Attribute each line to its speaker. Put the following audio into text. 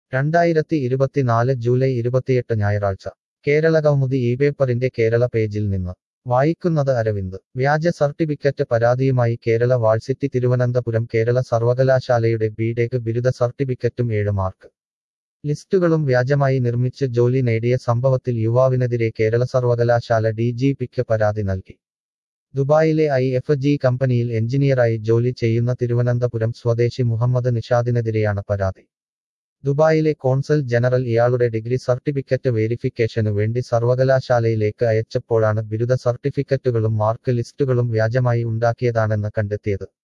Speaker 1: രണ്ടായിരത്തി ഇരുപത്തിനാല് ജൂലൈ ഇരുപത്തിയെട്ട് ഞായറാഴ്ച കേരള കൗമുദി ഈ പേപ്പറിന്റെ കേരള പേജിൽ നിന്ന് വായിക്കുന്നത് അരവിന്ദ് വ്യാജ സർട്ടിഫിക്കറ്റ് പരാതിയുമായി കേരള വാഴ്സിറ്റി തിരുവനന്തപുരം കേരള സർവകലാശാലയുടെ ബിടെക് ബിരുദ സർട്ടിഫിക്കറ്റും ഏഴ് മാർക്ക് ലിസ്റ്റുകളും വ്യാജമായി നിർമ്മിച്ച് ജോലി നേടിയ സംഭവത്തിൽ യുവാവിനെതിരെ കേരള സർവകലാശാല ഡി ജി പിക്ക് പരാതി നൽകി ദുബായിലെ ഐ എഫ് ജി കമ്പനിയിൽ എഞ്ചിനീയറായി ജോലി ചെയ്യുന്ന തിരുവനന്തപുരം സ്വദേശി മുഹമ്മദ് നിഷാദിനെതിരെയാണ് പരാതി ദുബായിലെ കോൺസൽ ജനറൽ ഇയാളുടെ ഡിഗ്രി സർട്ടിഫിക്കറ്റ് വെരിഫിക്കേഷനു വേണ്ടി സർവകലാശാലയിലേക്ക് അയച്ചപ്പോഴാണ് ബിരുദ സർട്ടിഫിക്കറ്റുകളും മാർക്ക് ലിസ്റ്റുകളും വ്യാജമായി ഉണ്ടാക്കിയതാണെന്ന് കണ്ടെത്തിയത്